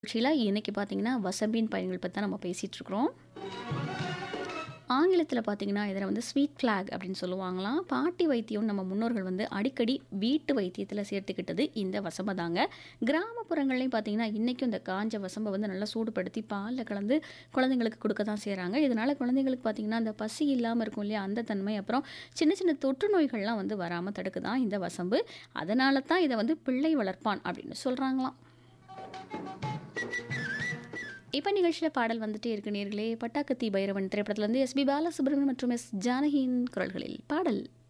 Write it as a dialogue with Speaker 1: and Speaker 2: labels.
Speaker 1: நிகழ்ச்சியில் இன்னைக்கு பார்த்தீங்கன்னா வசம்பின் பயன்கள் பற்றி தான் நம்ம பேசிகிட்டு இருக்கிறோம் ஆங்கிலத்தில் பார்த்தீங்கன்னா இதில் வந்து ஸ்வீட் ஃப்ளாக் அப்படின்னு சொல்லுவாங்களாம் பாட்டி வைத்தியம் நம்ம முன்னோர்கள் வந்து அடிக்கடி வீட்டு வைத்தியத்தில் சேர்த்துக்கிட்டது இந்த வசம்பை தாங்க கிராமப்புறங்கள்லையும் பார்த்தீங்கன்னா இன்றைக்கும் இந்த காஞ்ச வசம்பை வந்து நல்லா சூடுபடுத்தி பாலில் கலந்து குழந்தைங்களுக்கு கொடுக்க தான் செய்கிறாங்க இதனால் குழந்தைங்களுக்கு பார்த்தீங்கன்னா அந்த பசி இல்லாமல் இருக்கும் இல்லையா அந்த தன்மை அப்புறம் சின்ன சின்ன தொற்று நோய்கள்லாம் வந்து வராமல் தடுக்குதான் இந்த வசம்பு அதனால தான் இதை வந்து பிள்ளை வளர்ப்பான் அப்படின்னு சொல்கிறாங்களாம் இப்போ நிகழ்ச்சியில் பாடல் வந்துட்டே இருக்கு நேர்களே பட்டாக்கத்தி பைரவன் திரைப்படத்திலிருந்து எஸ்பி பாலசுப்ரமணியன் மற்றும் எஸ் ஜானகியின் குரல்களில் பாடல்